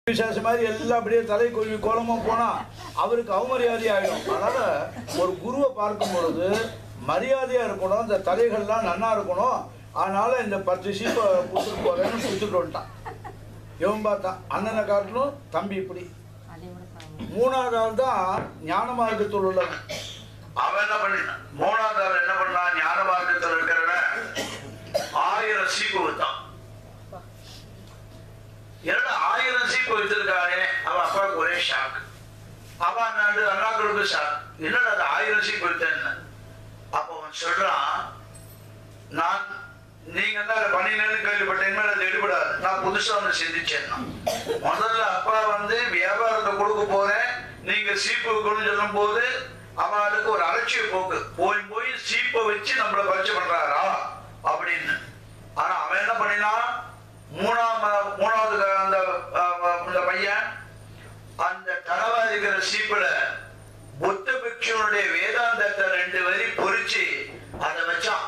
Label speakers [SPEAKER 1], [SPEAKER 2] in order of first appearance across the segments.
[SPEAKER 1] விசேஷம் மாதிரி எல்லாம் அப்படியே தலை கொழுவி கோலமா போனா அவருக்கு அவமரியாதை ஆயிடும் அதனால ஒரு குருவை பார்க்கும் பொழுது மரியாதையா இருக்கணும் இந்த தலைகள்லாம் நன்னா இருக்கணும் அதனால இந்த பத்து சீப்பை கொடுத்துட்டு போறேன்னு கொடுத்துட்டு வந்துட்டான் இவன் பார்த்தான் அண்ணனை காட்டிலும் தம்பி இப்படி மூணாவது ஆள் தான் ஞான மார்க்கத்தில் உள்ளவன்
[SPEAKER 2] அவன் என்ன பண்ணினான் மூணாவது ஆள் என்ன பண்ணான் ஞான மார்க்கத்தில் இருக்கிறவன் ஆயிரம் சீப்பு வித்தான் என்னடா ஆயிரம் சீப்பு வச்சிருக்கானே அவன் அப்பாவுக்கு ஒரே ஷாக் அவன் நாடு அண்ணாக்களுக்கு ஷாக் என்னடா அது ஆயிரம் சீப்பு வித்தேன்னு அப்போ அவன் சொல்றான் நான் நீங்க தான் பண்ணினேன்னு கேள்விப்பட்டேன் இனிமேல் அது எடுபடாது நான் புதுசா ஒன்று சிந்திச்சேன் நான். முதல்ல அப்பா வந்து வியாபாரத்தை கொடுக்க போறேன் நீங்க சீப்பு வைக்கணும்னு சொல்லும் போது அவனுக்கு ஒரு அலட்சிய போக்கு போய் போய் சீப்பை வச்சு நம்மள பரிச்சை பண்றாரா அப்படின்னு ஆனா அவன் என்ன பண்ணினான் மூணாம் மூணாவது க- அந்த அஹ், இந்த பையன் அந்த கனவா இருக்கிற சீப்புல புத்த பிக்ஷுனுடைய வேதாந்தத்தை ரெண்டு வரி பொறிச்சு அதை வச்சான்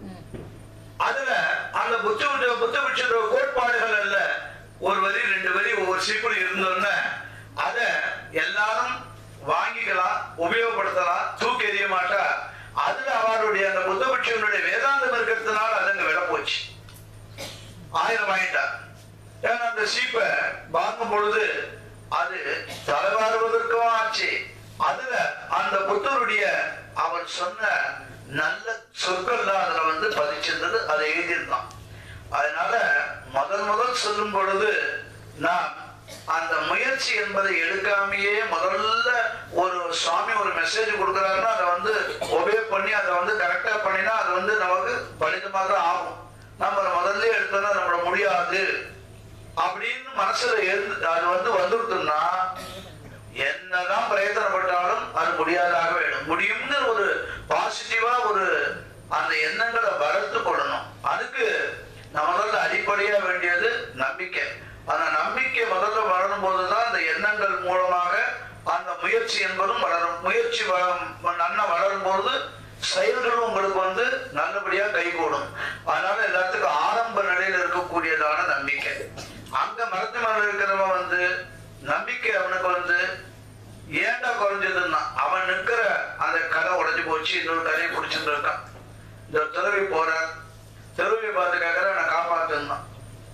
[SPEAKER 2] அதுல அந்த புத்த புத்த பிக்ஷுடைய கோட்பாடுகள் அல்ல ஒரு வரி ரெண்டு வரி ஒவ்வொரு சீப்புல இருந்தோன்னு அத எல்லாரும் வாங்கிக்கலாம் உபயோகப்படுத்தலாம் தூக்கி எறிய மாட்டா அதுல அவருடைய அந்த புத்த பிக்ஷுனுடைய வேதாந்தம் இருக்கிறதுனால அது அங்க விட போச்சு ஆயிரம் வாங்கிட்டார் ஏன்னா அந்த சீப்பை வாங்கும் பொழுது அது தலைவாருவதற்கும் ஆச்சு அதுல அந்த புத்தருடைய அவர் சொன்ன நல்ல சொற்கள் தான் அதுல வந்து பதிச்சிருந்தது அதை எழுதியிருந்தான் அதனால முதல் முதல் சொல்லும் பொழுது நாம் அந்த முயற்சி என்பதை எடுக்காமையே முதல்ல ஒரு சுவாமி ஒரு மெசேஜ் கொடுக்குறாருன்னா அதை வந்து ஒபே பண்ணி அதை வந்து கரெக்டா பண்ணினா அது வந்து நமக்கு பலிதமாக தான் ஆகும் நம்ம அதை முதல்ல எடுத்தோம்னா நம்மள முடியாது அப்படின்னு மனசுல இருந்து அது வந்து வந்துருக்குன்னா என்னதான் பிரயத்தனப்பட்டாலும் அது முடியாதாக வேணும் முடியும்னு ஒரு பாசிட்டிவா ஒரு அந்த எண்ணங்களை வளர்த்து கொள்ளணும் அதுக்கு நம்ம முதல்ல அடிப்படையா வேண்டியது நம்பிக்கை அந்த நம்பிக்கை முதல்ல வளரும் போதுதான் அந்த எண்ணங்கள் மூலமாக அந்த முயற்சி என்பதும் வளரும் முயற்சி வள- நன்னா வளரும் பொழுது செயல்களும் உங்களுக்கு வந்து நல்லபடியா கைகூடும் அதனால எல்லாத்துக்கும் ஆரம்ப நிலையில இருக்கக்கூடியதான நம்பிக்கை அங்க மரத்து மேல இருக்கிறவன் வந்து நம்பிக்கை அவனுக்கு வந்து ஏன்டா குறைஞ்சதுன்னா அவன் நிக்கிற அந்த கதை உடைஞ்சு போச்சு இன்னொரு கதையை பிடிச்சிட்டு இருக்கான் இந்த துறவி போற துறவி பார்த்து கேட்கற நான் காப்பாத்துனான்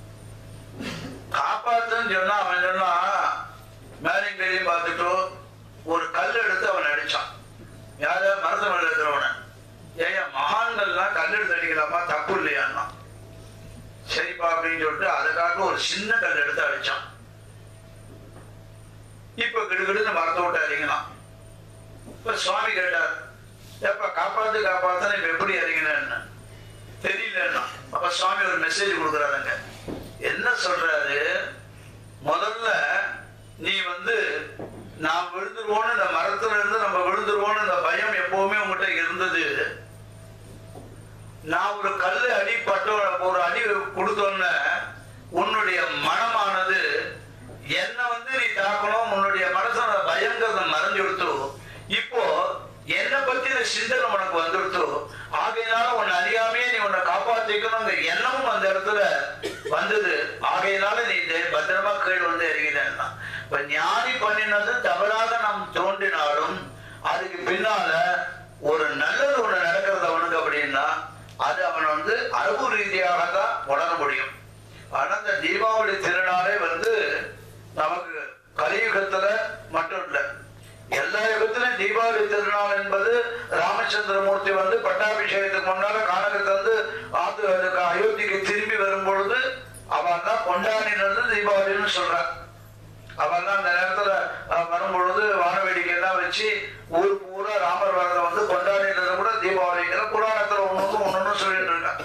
[SPEAKER 2] காப்பாத்துன்னு சொன்னா அவன் சொன்னா மேலையும் கீழையும் பார்த்துட்டு ஒரு கல் எடுத்து அவன் அடிச்சான் யார மரத்து மேல இருக்கிறவன ஏன் மகான்கள்லாம் கல் எடுத்து அடிக்கலாமா தப்பு இல்லையான்னா சரிப்பா அப்படின்னு சொல்லிட்டு அதை காட்டு ஒரு சின்ன கல் எடுத்து அடிச்சான் இப்ப கிடுகிடுன்னு மரத்தை விட்டு இறங்கினான் இப்ப சுவாமி கேட்டார் ஏப்பா காப்பாத்து காப்பாத்து இப்ப எப்படி இறங்கினேன்னு தெரியலன்னா அப்ப சுவாமி ஒரு மெசேஜ் கொடுக்குறாருங்க என்ன சொல்றாரு முதல்ல நீ வந்து நான் விழுந்துருவோன்னு இந்த மரத்துல இருந்து நம்ம விழுந்துருவோன்னு இந்த பயம் எப்பவுமே உங்ககிட்ட இருந்தது நான் ஒரு கல்லு அடி பட்ட ஒரு அடி கொடுத்தோன்ன உன்னுடைய மனமானது என்ன வந்து நீ தாக்கணும் உன்னுடைய மனசோட பயங்கிறத மறைஞ்சு கொடுத்து இப்போ என்ன பத்தின சிந்தனை உனக்கு வந்துடுத்து ஆகையினால உன்னை அறியாமையே நீ உன்னை காப்பாத்திக்கணுங்கிற எண்ணமும் அந்த இடத்துல வந்தது ஆகையினால நீ தே- பத்திரமா கீழ் வந்து இறங்கினா இப்ப ஞானி பண்ணினது தவறாக நாம் தோன்றினாலும் அதுக்கு பின்னால ஒரு நல்லது ஒண்ணு நடக்கிறது அவனுக்கு அப்படின்னா அது அவன் வந்து அறிவு ரீதியாக தான் உணர முடியும் ஆனா இந்த தீபாவளி திருநாளே வந்து நமக்கு கலியுகத்துல மட்டும் இல்ல எல்லா யுகத்திலும் தீபாவளி திருநாள் என்பது ராமச்சந்திரமூர்த்தி வந்து பட்டாபிஷேகத்துக்கு முன்னால கானகத்தை வந்து ஆத்து அதுக்கு அயோத்திக்கு திரும்பி வரும் பொழுது அவன் தான் கொண்டாடினது தீபாவளின்னு சொல்றான் அவன் தான் அந்த நேரத்துல அஹ், வரும் பொழுது வான வேடிக்கை எல்லாம் வச்சு ஊர் பூரா ராமர் வரதை வந்து கொண்டாடினது கூட தீபாவளிங்கிற புராணத்துல ஒண்ணு ஒண்ணு சொல்லிட்டு இருக்கான்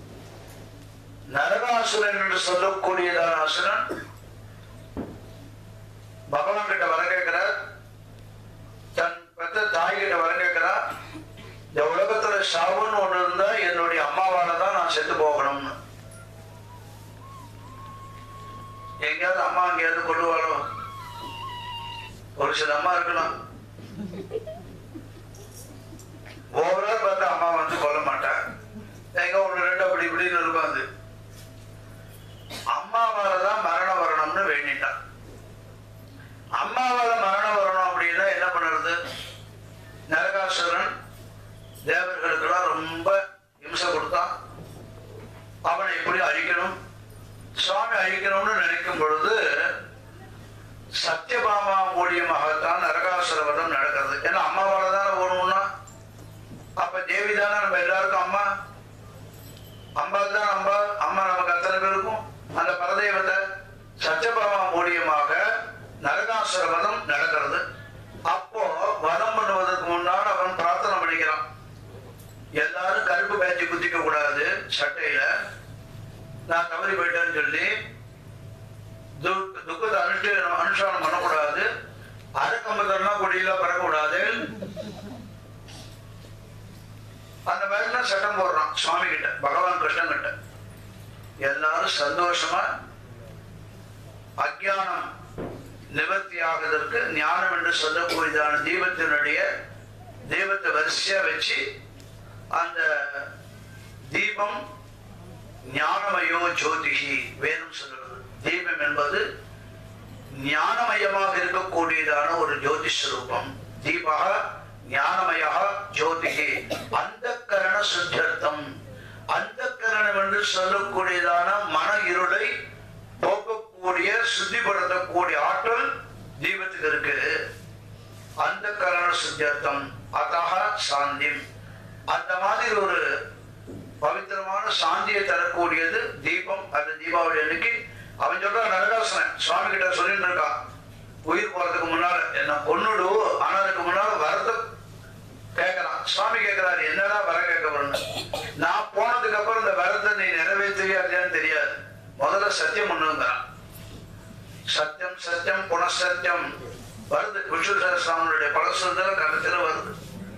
[SPEAKER 2] நரகாசுரன் என்று சொல்லக்கூடியதான அசுரன் பகவான் கிட்ட வர கேட்கிறார் தன் பெத்த தாய் கிட்ட வர கேட்கிறார் இந்த உலகத்துல சாவுன்னு ஒண்ணு இருந்தா என்னுடைய அம்மாவால தான் நான் செத்து போகணும்னு எங்கேயாவது அம்மா எங்கேயாவது கொள்ளுவாளோ ஒரு சில அம்மா இருக்கலாம் ஓவரா பார்த்தா அம்மா வந்து கொல்ல மாட்டா எங்க ஒண்ணு ரெண்டு அப்படி இப்படின்னு இருக்கும் அது அம்மாவாலதான் மரணம் வரணும்னு வேண்டிட்டான் நான் தவறி போயிட்டேன்னு சொல்லி துக்க- துக்கத்தை அனுஷ்டி அனுஷ்டானம் பண்ணக்கூடாது அரைக்கம்பத்தெல்லாம் கொடியில பறக்கக்கூடாது அந்த மாதிரிலாம் சட்டம் போடுறான் சுவாமி கிட்ட பகவான் கிருஷ்ணன் கிட்ட எல்லாரும் சந்தோஷமா அஜானம் நிவர்த்தி ஆகுவதற்கு ஞானம் என்று சொல்லக்கூடியதான தீபத்தினுடைய தீபத்தை வரிசையா வச்சு அந்த தீபம் ஞானமயோ ஜோதிஷி வேதம் சொல்லுகிறது தீபம் என்பது ஞானமயமாக இருக்கக்கூடியதான ஒரு ஜோதிஷ் ரூபம் தீபா ஞானமயா ஜோதிகி அந்த கரண சுத்தர்த்தம் அந்த கரணம் என்று சொல்லக்கூடியதான மன இருளை போக்கக்கூடிய சுத்திப்படுத்தக்கூடிய ஆற்றல் தீபத்துக்கு இருக்கு அந்த கரண சுத்தர்த்தம் அத்தக சாந்திம் அந்த மாதிரி ஒரு பவித்திரமான சாந்தியை தரக்கூடியது தீபம் அது தீபாவளி அன்னைக்கு அவன் சொல்றான் நரகாசனன் சுவாமி கிட்ட சொல்லிட்டு இருக்கான் உயிர் போறதுக்கு முன்னால என்ன கொன்னுடு ஆனா அதுக்கு முன்னால வரத கேட்கறான் சுவாமி கேட்கிறாரு என்னடா வர கேட்க வரணும் நான் போனதுக்கு அப்புறம் இந்த வரத்தை நீ நிறைவேற்றுவியா இல்லையான்னு தெரியாது முதல்ல சத்தியம் பண்ணுங்கிறான் சத்தியம் சத்தியம் புனசத்தியம் வருது விஷ்ணு சகஸ்ராமனுடைய பலசுந்தர கருத்துல வருது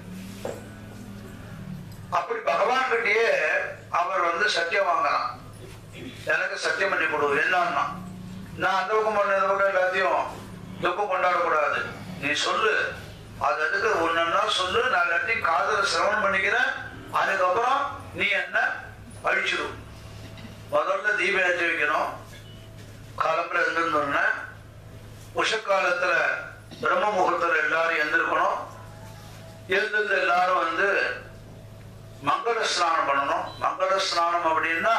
[SPEAKER 2] அப்படி பகவான் கிட்டயே அவர் வந்து சத்தியம் வாங்கலாம் எனக்கு சத்தியம் பண்ணி கொடு என்னன்னா நான் அந்த பக்கம் பண்ண இந்த பக்கம் எல்லாத்தையும் துக்கம் கொண்டாடக்கூடாது நீ சொல்லு அது அதுக்கு ஒன்னா சொல்லு நான் எல்லாத்தையும் காதல சிரவணம் பண்ணிக்கிறேன் அதுக்கப்புறம் நீ என்ன அழிச்சிடும் முதல்ல தீபம் ஏற்றி வைக்கணும் காலம்புல எழுந்திருந்தோடனே உஷக்காலத்துல பிரம்ம முகூர்த்தத்துல எல்லாரும் எழுந்திருக்கணும் எழுந்திருந்த எல்லாரும் வந்து மங்கள ஸ்நானம் பண்ணணும் மங்கள ஸ்நானம் அப்படின்னா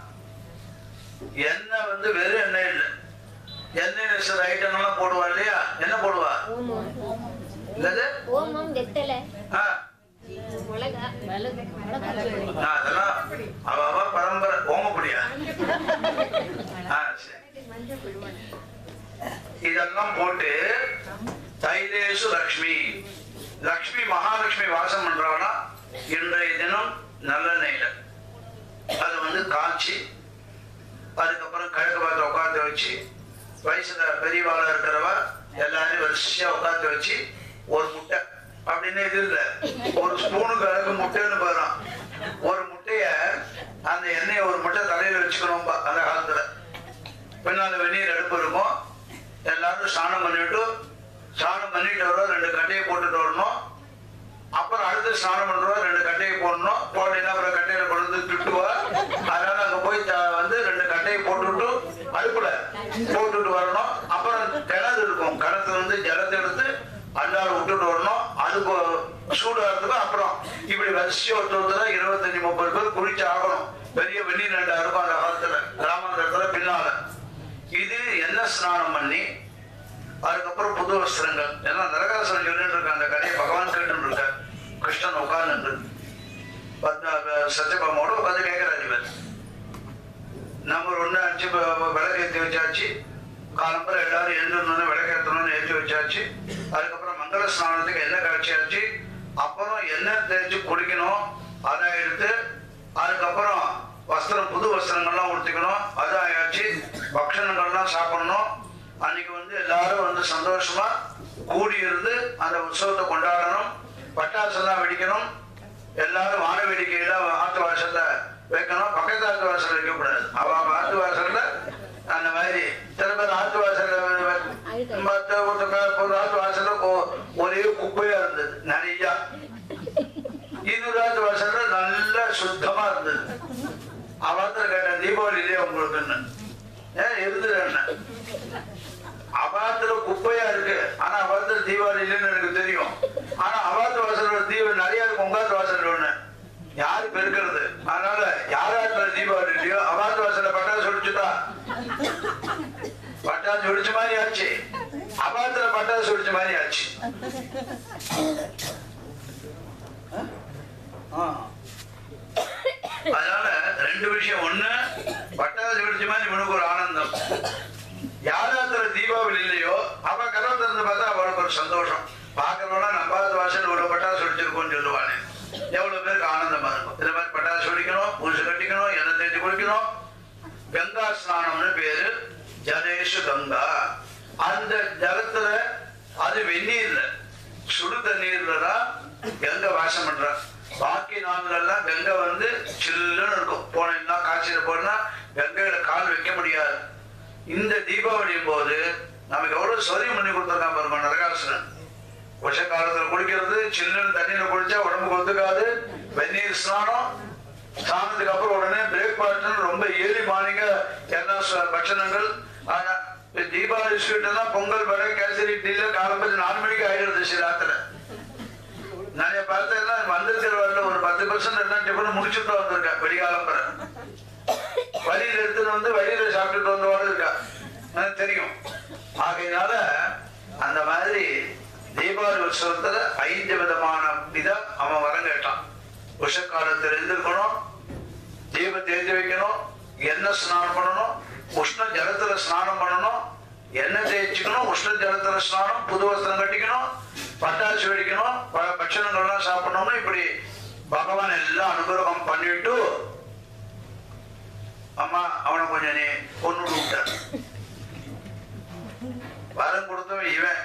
[SPEAKER 2] எண்ணெய் வந்து வெறும் எண்ணெய் இல்லை எண்ணெய் சில ஐட்டங்கள்லாம் போடுவா இல்லையா என்ன போடுவா
[SPEAKER 3] ஓமம்
[SPEAKER 2] என்னது
[SPEAKER 3] ஓமம் வெத்தலை
[SPEAKER 2] ஆ,
[SPEAKER 3] மிளகா மிளகு மிளகாத்தூள்
[SPEAKER 2] நான் அதெல்லாம் அவ அவ பரம்பரை ஓமப்படியா ஆ, சரி.
[SPEAKER 3] மஞ்சள் விடுவாங்க
[SPEAKER 2] இதெல்லாம் போட்டு தைலேசு லக்ஷ்மி லக்ஷ்மி மகாலட்சுமி வாசம் பண்றவனா இன்றைய தினம் நல்லெண்ணெயில அது வந்து காய்ச்சி அதுக்கப்புறம் கிழக்கு பார்த்து உட்காந்து வச்சு வயசுல பெரியவாளா இருக்கிறவ எல்லாரையும் வரிசையா உட்காந்து வச்சு ஒரு முட்டை அப்படின்னு இது இல்ல ஒரு ஸ்பூனுக்கு அளவுக்கு முட்டைன்னு போயிடும் ஒரு முட்டைய அந்த எண்ணெயை ஒரு முட்டை தலையில வச்சுக்கணும் அந்த காலத்துல பின்னால வெந்நீர் அடுப்பு இருக்கும் எல்லாரும் ஸ்நானம் பண்ணிட்டு ஸ்நானம் பண்ணிட்டு வரோம் ரெண்டு கட்டையை போட்டுட்டு வரணும் அப்புறம் அடுத்து ஸ்நானம் பண்றோம் ரெண்டு கட்டையை போடணும் போடலைன்னா அப்புறம் கட்டையில கொண்டு வந்து திட்டுவா அதனால அங்க போய் த- வந்து ரெண்டு கட்டையை போட்டுட்டு அடுப்புல போட்டுட்டு வரணும் அப்புறம் கிணறு இருக்கும் கிணத்துல வந்து ஜலத்தை எடுத்து அண்டாறு விட்டுட்டு வரணும் அதுக்கு சூடு வரதுக்கு அப்புறம் இப்படி வரிசையா ஒருத்தர் ஒருத்தர் இருபத்தஞ்சு முப்பது பேர் குளிச்சு ஆகணும் பெரிய வெந்நீர் ரெண்டா இருக்கும் அந்த காலத்துல கிராமத்துல பின்னால இது என்ன ஸ்நானம் பண்ணி அதுக்கப்புறம் புது வஸ்திரங்கள் எல்லாம் நரகாசுரன் சொல்லிட்டு இருக்க அந்த கதையை பகவான் கேட்டு இருக்கார் கிருஷ்ணன் உட்கார்ந்து சத்யபாமாவோட உட்காந்து கேட்கிறார் இவர் நம்ம ஒண்ணு அடிச்சு வ- விளக்கு ஏற்றி வச்சாச்சு காலம்பரம் எல்லாரும் எழுந்திருந்தோன்னு விளக்கு ஏற்றணும்னு ஏற்றி வச்சாச்சு அதுக்கப்புறம் மங்கள ஸ்நானத்துக்கு எண்ணெய் காய்ச்சியாச்சு அப்புறம் எண்ணெய் தேய்ச்சி குடிக்கணும் அதை எடுத்து அதுக்கப்புறம் வஸ்திரம் புது வஸ்திரங்கள்லாம் உடுத்திக்கணும் அது ஆயாச்சு பக்ஷணங்கள்லாம் சாப்பிடணும் அன்னைக்கு வந்து எல்லாரும் வந்து சந்தோஷமா கூடி இருந்து அந்த உற்சவத்தை கொண்டாடணும் பட்டாசெல்லாம் வெடிக்கணும் எல்லாரும் வான வேடிக்கையில ஆத்து வாசல்ல வைக்கணும் பக்கத்து ஆத்து வாசல்ல வைக்கக்கூடாது அவ அவ ஆத்து வாசல்ல அந்த மாதிரி சில பேர் ஆத்து வாசல்ல வ- மத்த ஒரு க- ஒரு ஆத்து வாசல்ல ஒ- ஒரே குப்பையா இருந்தது நிறைய இன்னொரு ஆத்து வாசல்ல நல்லா சுத்தமா இருந்தது அவத்துல கேட்டேன் தீபாவளி இல்லையா உங்களுக்குன்னு ஏன் இருந்தது என்ன அபாத்துல குப்பையா இருக்கு ஆனா அபாத்துல தீபாவளி இல்லைன்னு எனக்கு தெரியும் ஆனா அபாத்து வாசலோட தீபம் நிறைய இருக்கு உங்காத்து வாசல் ஒண்ணு யாரு பெருக்கிறது அதனால யாராத்துல தீபாவளி இல்லையோ அபாத்து வாசல்ல பட்டாசு வெடிச்சுட்டா பட்டாசு வெடிச்ச மாதிரி ஆச்சு அபாத்துல பட்டாசு வெடிச்ச மாதிரி ஆச்சு
[SPEAKER 1] ஆ
[SPEAKER 2] அதனால ரெண்டு விஷயம் ஒண்ணு பட்டாசு வெடிச்ச மாதிரி இவனுக்கு ஒரு ஆனந்தம் யாராத்துல தீபாவளி இல்லையோ அவ கதவை திறந்து பார்த்தா அவளுக்கு ஒரு சந்தோஷம் பாக்குறவனா நம்பாத வாசல் ஒரு பட்டாசு வெடிச்சிருக்கோம்னு சொல்லுவானே எவ்வளவு பேருக்கு ஆனந்தமா இருக்கும் இந்த மாதிரி பட்டாசு வெடிக்கணும் பூசு கட்டிக்கணும் எண்ணெய் தேய்ச்சி குளிக்கணும் எவ்வளவு சௌரியம் பண்ணி கொடுத்துருக்கான் பாருங்க நரகாசுரன் வருஷ காலத்துல குளிக்கிறது சில்லுன்னு தண்ணியில குளிச்சா உடம்புக்கு ஒத்துக்காது வெந்நீர் ஸ்நானம் ஸ்நானத்துக்கு அப்புறம் உடனே பிரேக்ஃபாஸ்ட் ரொம்ப ஏர்லி மார்னிங்க எல்லா ச- பட்சணங்கள் ஆனா இப்ப தீபாவளி ஸ்வீட் எல்லாம் பொங்கல் வடை கேசரி டீல காலம்பரி நாலு மணிக்கு ஆயிடுது சிராத்துல நிறைய பார்த்து எல்லாம் வந்திருக்கிற வரல ஒரு பத்து பர்சன்ட் எல்லாம் டிஃபன் முடிச்சுட்டு வந்திருக்கேன் வெடிகாலம்பரை வழியில எடுத்துட்டு வந்து வழியில சாப்பிட்டுட்டு வந்தவாறு இருக்கா எனக்கு தெரியும் ஆகையினால அந்த மாதிரி தீபாவளி உற்சவத்துல ஐந்து விதமான இதை அவன் வரம் கேட்டான் உஷ காலத்தில் எழுந்திருக்கணும் தீபத்தை ஏற்றி வைக்கணும் எண்ணெய் ஸ்நானம் பண்ணணும் உஷ்ண ஜலத்துல ஸ்நானம் பண்ணணும் எண்ணெய் தேய்ச்சிக்கணும் உஷ்ண ஜலத்துல ஸ்நானம் புது வஸ்திரம் கட்டிக்கணும் பட்டாசு வெடிக்கணும் பல பட்சணங்கள்லாம் சாப்பிடணும்னு இப்படி பகவான் எல்லாம் அனுகிரகம் பண்ணிட்டு அம்மா அவனை கொஞ்சம் நீ பொண்ணு விட்டார் வரம் கொடுத்தவன் இவன்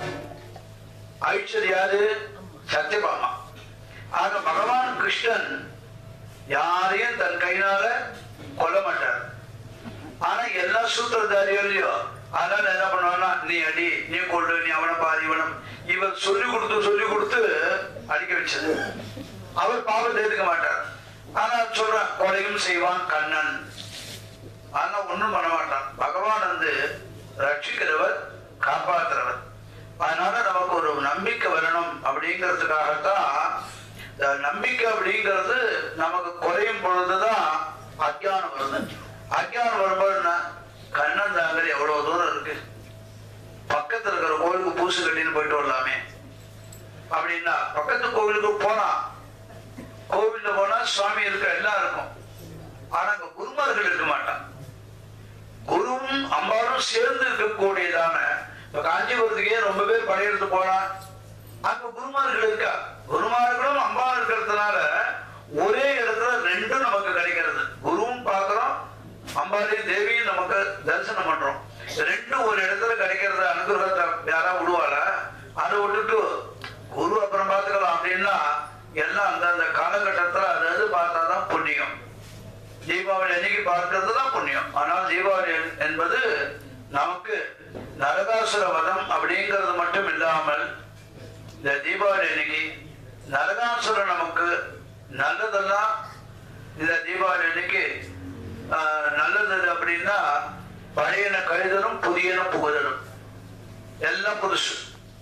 [SPEAKER 2] ஆயிடுச்சது யாரு சத்தியபாமா ஆக பகவான் கிருஷ்ணன் யாரையும் தன் கையினால கொல்ல மாட்டார் ஆனா எல்லா சூத்திரதாரிகளையும் அதனால என்ன பண்ணுவான்னா நீ அடி நீ கொண்டு நீ அவனை பாரு இவனும் இவர் சொல்லி கொடுத்து சொல்லி கொடுத்து அடிக்க வச்சது அவர் பாவத்தை எடுக்க மாட்டார் ஆனா சொல்றான் கொலையும் செய்வான் கண்ணன் ஆனா ஒண்ணும் பண்ண மாட்டான் பகவான் வந்து ரட்சிக்கிறவர் காப்பாத்துறவர் அதனால நமக்கு ஒரு நம்பிக்கை வரணும் அப்படிங்கிறதுக்காகத்தான் இந்த நம்பிக்கை அப்படிங்கிறது நமக்கு குறையும் பொழுதுதான் அஜ்ஞானம் வருது அஜ்ஞானம் வரும்போது என்ன கண்ணன் தாங்கல் எவ்வளவு தூரம் இருக்கு பக்கத்துல இருக்கிற கோவிலுக்கு பூசு கட்டின்னு போயிட்டு வரலாமே அப்படின்னா பக்கத்து கோவிலுக்கு போனா கோவில்ல போனா சுவாமி இருக்க எல்லாம் இருக்கும் ஆனா அங்க குருமார்கள் இருக்க மாட்டான் குருவும் அம்பாலும் சேர்ந்து இருக்கக்கூடியதான இப்ப காஞ்சிபுரத்துக்கே ரொம்ப பேர் படையெடுத்து போனா அங்க குருமார்கள் இருக்கா குருமார்களும் அம்பாலும் இருக்கிறதுனால ஒரே இடத்துல ரெண்டும் நமக்கு கிடைக்கிறது குருவும் பார்க்கிறோம் அம்பாலையும் தேவியும் நமக்கு தரிசனம் பண்றோம் ரெண்டும் ஒரு இடத்துல கிடைக்கிறது அனுகிரகத்தை யாரா விடுவாளா அதை விட்டுட்டு குரு அப்புறம் பார்த்துக்கலாம் அப்படின்னா எல்லாம் அந்தந்த காலகட்டத்துல அது அது பார்த்தாதான் புண்ணியம் தீபாவளி அன்னைக்கு பார்க்கிறது தான் புண்ணியம் ஆனால் தீபாவளி என்பது நமக்கு நரகாசுர வதம் அப்படிங்கிறது மட்டும் இல்லாமல் இந்த தீபாவளி அன்னைக்கு நரகாசுரன் நமக்கு நல்லதெல்லாம் இந்த தீபாவளி அன்னைக்கு ஆஹ், நல்லது அப்படின்னா பழையன கழுதலும் புதியன புகுதலும் எல்லாம் புதுசு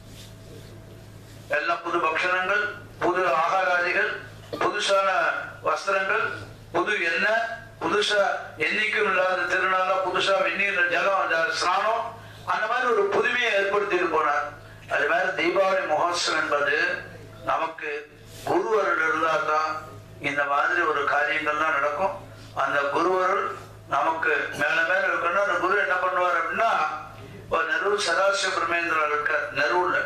[SPEAKER 2] எல்லாம் புது பக்ஷணங்கள் புது ஆகாராதிகள் புதுசான வஸ்திரங்கள் புது எண்ணெய் புதுசா என்னைக்கும் இல்லாத திருநாளா புதுசா வெந்நீர் ஜலம் அந்த ஸ்நானம் அந்த மாதிரி ஒரு புதுமையை ஏற்படுத்தி போனார் அது மாதிரி தீபாவளி மகோத்சவம் என்பது நமக்கு குருவருள் இருந்தா தான் இந்த மாதிரி ஒரு காரியங்கள்லாம் நடக்கும் அந்த குருவருள் நமக்கு மேல மேல இருக்கணும் அந்த குரு என்ன பண்ணுவார் அப்படின்னா இப்போ நெரூர் சதாசிவ பிரமேந்திரா இருக்க நெரூர்ல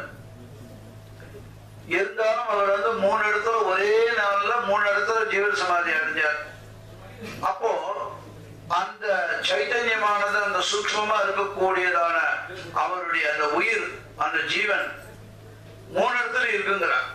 [SPEAKER 2] இருந்தாலும் அவர் வந்து மூணு இடத்துல ஒரே நாள்ல மூணு இடத்துல ஜீவன் சமாதி அடைஞ்சார் அப்போ அந்த சைத்தன்யமானது அந்த சூக்ஷ்மமா இருக்கக்கூடியதான அவருடைய அந்த உயிர் அந்த ஜீவன் மூணு இடத்துல இருக்குங்கிறார்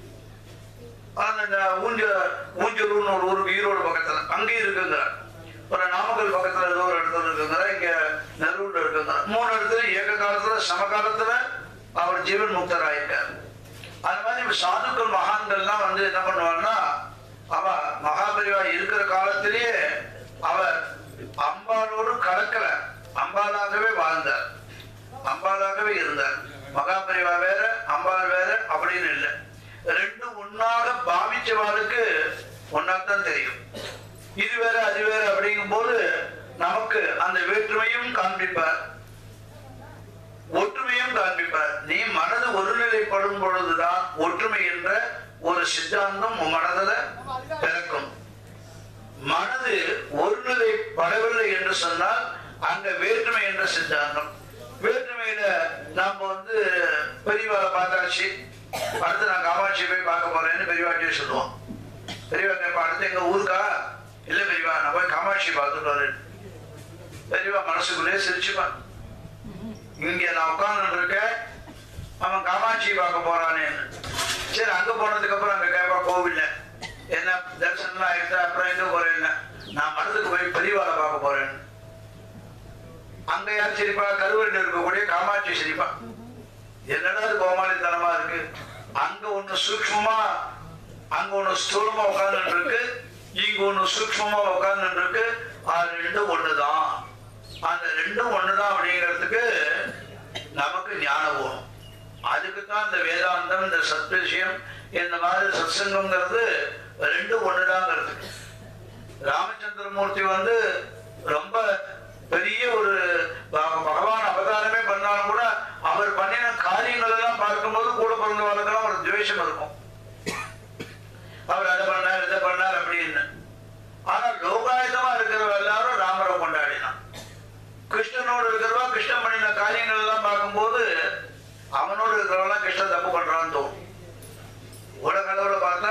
[SPEAKER 2] அந்த ஊஞ்ச ஊஞ்சலூர்னு ஒரு ஊருக்கு ஈரோடு பக்கத்துல அங்கேயும் இருக்குங்கிறார் ஒரு நாமக்கல் பக்கத்துல ஏதோ ஒரு இடத்துல இருக்குங்கிறார் இங்க நெல்லூர்ல இருக்குங்கிறார் மூணு இடத்துல ஏக காலத்துல சமகாலத்துல அவர் ஜீவன் முக்தராயிருக்கார் அது மாதிரி இப்ப சாதுக்கள் மகான்கள்லாம் வந்து என்ன பண்ணுவாங்கன்னா அவ மகாபரிவா இருக்கிற காலத்திலேயே அவர் அம்பாளோடு கலக்கல அம்பாளாகவே வாழ்ந்தார் அம்பாளாகவே இருந்தார் மகாபரிவா வேற அம்பாள் வேற அப்படின்னு இல்லை ரெண்டும் ஒன்னாக பாவிச்சவாளுக்கு ஒன்னாத்தான் தெரியும் இது வேற அது வேற அப்படிங்கும் போது நமக்கு அந்த வேற்றுமையும் காண்பிப்பார் ஒற்றுமையும் காண்பிப்பார் நீ மனது ஒருநிலைப்படும் பொழுதுதான் ஒற்றுமை என்ற ஒரு சித்தாந்தம் உன் மனதுல பிறக்கும் மனது ஒருநிலைப்படவில்லை என்று சொன்னால் அங்க வேற்றுமை என்ற சித்தாந்தம் வேற்றுமையில நாம வந்து பெரியவாளை பார்த்தாச்சு அடுத்து நான் காமாட்சி போய் பார்க்க போறேன்னு பெரியவாட்டியே சொல்லுவோம் பெரியவா கேட்பா அடுத்து எங்க ஊருக்கா இல்ல பெரியவா நான் போய் காமாட்சி பார்த்துட்டு வரேன் பெரியவா மனசுக்குள்ளே சிரிச்சுப்பான் இங்க நான் உட்கார்ந்து இருக்கேன் அவன் காமாட்சி பார்க்க போறானே சரி அங்க போனதுக்கு அப்புறம் அங்க கேட்பா கோவில்ல என்ன தரிசனம் ஆயிடுச்சு அப்புறம் எங்க போறேன் நான் மனதுக்கு போய் பெரியவாளை பார்க்க போறேன் அங்க யார் சிரிப்பா கருவறையில் இருக்கக்கூடிய காமாட்சி சிரிப்பா என்னடா அது கோமாளித்தனமா இருக்கு அங்க ஒண்ணு சூக்ஷ்மமா அங்க ஒண்ணு ஸ்தூலமா உட்கார்ந்து இருக்கு இங்க ஒண்ணு சூக்ஷ்மமா உட்கார்ந்து இருக்கு அது ரெண்டும் ஒண்ணுதான் அந்த ரெண்டும் ஒண்ணுதான் அப்படிங்கிறதுக்கு நமக்கு ஞானம் போகணும் அதுக்கு தான் இந்த வேதாந்தம் இந்த சத் விஷயம் இந்த மாதிரி சத்சங்கம்ங்கிறது ரெண்டும் ஒண்ணுதாங்கிறதுக்கு ராமச்சந்திரமூர்த்தி வந்து ரொம்ப பெரிய ஒரு பக- பகவான் அவதாரமே பண்ணாலும் கூட அவர் பண்ணின காரியங்கள் எல்லாம் பார்க்கும்போது கூட பிறந்தவர்களுக்கெல்லாம் ஒரு துவேஷம் இருக்கும் அவர் அதை பண்ணார் இதை பண்ணார் அப்படின்னு ஆனா லோகாயுதமா இருக்கிறவ எல்லாரும் ராமரை கொண்டாடினான் கிருஷ்ணனோடு இருக்கிறவா கிருஷ்ணன் பண்ணின காரியங்கள் எல்லாம் பார்க்கும்போது அவனோடு இருக்கிறவெல்லாம் கிருஷ்ணன் தப்பு பண்றான்னு தோணும் உலக அளவுல பார்த்தா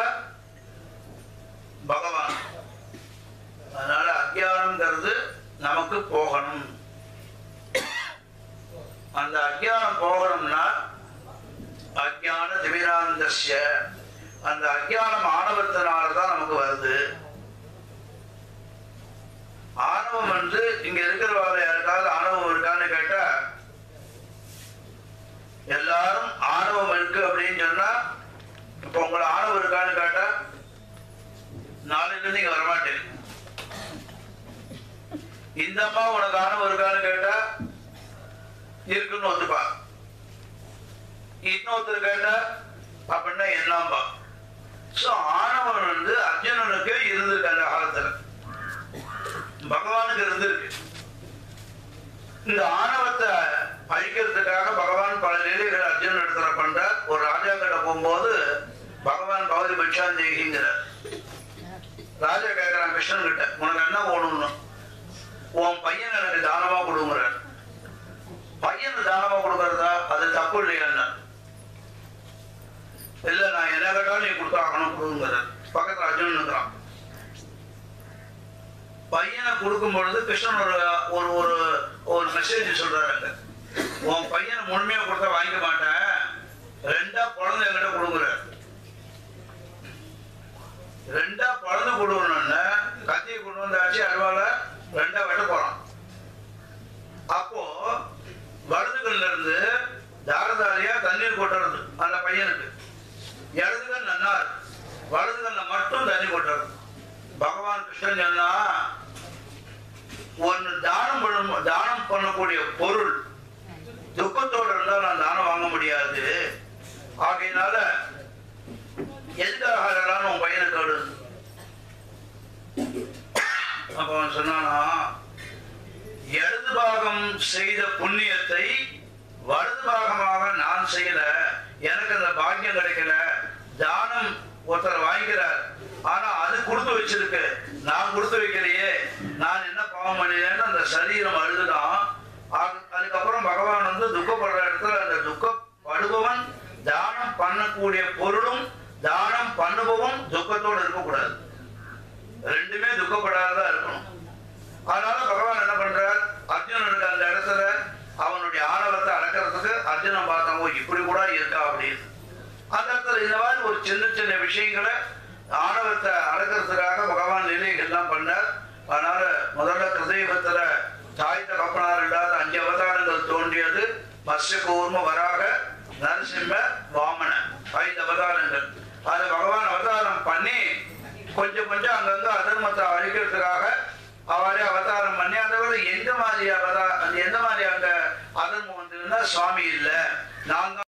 [SPEAKER 2] பகவான் அதனால அஜ்ஞானம்ங்கிறது நமக்கு போகணும் அந்த அஜ்ஞானம் போகணும்னா அஜ்ஞான திமிராந்தஸ்ய அந்த அஜ்ஞானம் ஆணவத்தினாலதான் நமக்கு வருது ஆணவம் வந்து இங்க இருக்கிறவங்க யாருக்காவது ஆணவம் இருக்கான்னு கேட்டா எல்லாரும் ஆணவம் இருக்கு அப்படின்னு சொன்னா இப்ப உங்களை ஆணவம் இருக்கான்னு கேட்டா நாளையில நீங்க வரமாட்டேன் இந்த அம்மா உனக்கு ஆணவம் இருக்கான்னு கேட்டா இருக்குன்னு ஒத்துப்பா இன்னொருத்தர் கேட்டா அப்படின்னா என்னம்பா சோ ஆணவன் வந்து அர்ஜுனனுக்கு இருந்திருக்கு அந்த காலத்துல பகவானுக்கு இருந்திருக்கு இந்த ஆணவத்தை அழிக்கிறதுக்காக பகவான் பல லீலைகள் அர்ஜுனன் இடத்துல பண்றார் ஒரு ராஜா கிட்ட போகும்போது பகவான் பகவதி பிக்ஷாந்தேகிங்கிறார் ராஜா கேட்கிறான் கிருஷ்ணன் கிட்ட உனக்கு என்ன வேணும்னு உன் பையன் எனக்கு தானமா கொடுங்கிறார் பையன் தானமா கொடுக்கறதா அது தப்பு இல்லையா இல்ல நான் என்ன கேட்டாலும் நீ கொடுத்தாகணும் கொடுங்கிறார் பக்கத்துல அர்ஜுனன் இருக்கிறான் பையனை கொடுக்கும் பொழுது கிருஷ்ணன் ஒரு ஒரு ஒரு ஒரு மெசேஜ் சொல்றாரு அங்க உன் பையனை முழுமையா கொடுத்தா வாங்கிக்க மாட்டேன் ரெண்டா குழந்தை என்கிட்ட கொடுக்குறாரு ரெண்டா குழந்தை கொடுக்கணும்னு கத்தியை கொண்டு வந்தாச்சு அருவால ரெண்டா வெட்ட போறான் அப்போ வலதுகள்ல இருந்து தாரதாரியா தண்ணீர் கொட்டுறது அந்த பையனுக்கு இடதுகள் நன்னார் வலதுகள்ல மட்டும் தண்ணி கொட்டுறது பகவான் கிருஷ்ணன் சொன்னா ஒன்னு தானம் பண்ணும் தானம் பண்ணக்கூடிய பொருள் துக்கத்தோட இருந்தா நான் தானம் வாங்க முடியாது ஆகையினால எதுக்காக அதெல்லாம் உன் பையனுக்கு எடு அப்ப அவன் சொன்னானா இடது பாகம் செய்த புண்ணியத்தை வலது பாகமாக நான் செய்யல எனக்கு அந்த பாக்கியம் கிடைக்கல தானம் ஒருத்தர் வாங்கிக்கிறார் ஆனா அது கொடுத்து வச்சிருக்கு நான் கொடுத்து வைக்கலையே நான் என்ன பாவம் பண்ணினேன்னு அந்த சரீரம் அழுதுதான் அது- அதுக்கப்புறம் பகவான் வந்து துக்கப்படுற இடத்துல அந்த துக்கப்படுபவன் தானம் பண்ணக்கூடிய பொருளும் தானம் பண்ணுபவன் துக்கத்தோடு இருக்கக்கூடாது ரெண்டுமே துக்கப்படாததா இருக்கணும் அதனால பகவான் என்ன பண்றார் அர்ஜுனனுக்கு அந்த இடத்துல அவனுடைய ஆணவத்தை அடக்கிறதுக்கு அர்ஜுனன் பார்த்தாங்க "ஓ, இப்படி கூட இருக்கா அப்படின்னு அந்த இடத்துல இந்த மாதிரி ஒரு சின்ன சின்ன விஷயங்களை ஆணவத்தை அடக்கிறதுக்காக பகவான் லீலைகள்லாம் பண்ணார் அதனால முதல்ல கிருதயுகத்துல தாய் தகப்பனார் இல்லாத அஞ்சு அவதாரங்கள் தோன்றியது மத்ஸ்ய கூர்ம வராக நரசிம்ம வாமன ஐந்து அவதாரங்கள் அது பகவான் அவதாரம் பண்ணி கொஞ்சம் கொஞ்சம் அங்கங்க அதர்மத்தை அழிக்கிறதுக்காக அவரே அவதாரம் பண்ணி அதை விட எந்த மாதிரி அவதாரம் எந்த மாதிரி அங்க அதர்மம் வந்திருந்தா சுவாமி இல்ல நான் தான்